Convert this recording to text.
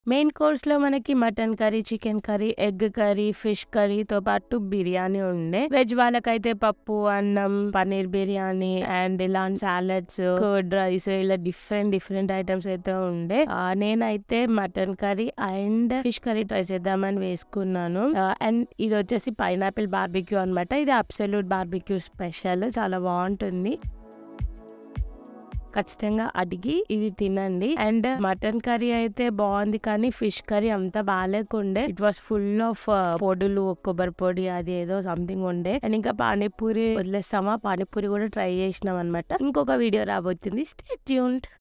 Main కోర్స్‌లో మనకి mutton curry, chicken curry, egg curry, fish కర్రీతో పాటు బిర్యానీ ఉండే. వెజ్ వాళ్ళకైతే పప్పు, అన్నం, పన్నీర్ బిర్యానీ అండ్ ఇలా సాలడ్స్, కర్డ్ రైస్ ఇలా డిఫరెంట్ డిఫరెంట్ ఐటెమ్స్ అయితే ఉండే. ఆహ్, నేనైతే mutton curry and fish curry try చేద్దామని వేసుకున్నాను. ఆహ్, అండ్ ఇదొచ్చేసి పైనాపిల్ బార్బిక్యూ అనమాట. ఇది అబ్సల్యూట్ బార్బిక్యూ స్పెషల్. చాలా బావుంటుంది. ఖచ్చితంగా అడిగి ఇది తినండి. అండ్ మటన్ కర్రీ అయితే బావుంది కానీ ఫిష్ కర్రీ అంత బాలేకుండే. ఇట్ వాస్ ఫుల్ ఆఫ్ పొడులు, కొబ్బరి పొడి అది ఏదో సంథింగ్ ఉండే. అండ్ ఇంకా పానీపూరి వదిలేస్తామా పానీపూరి కూడా ట్రై చేసినాం అనమాట. ఇంకొక వీడియో రాబోతుంది. Stay tuned.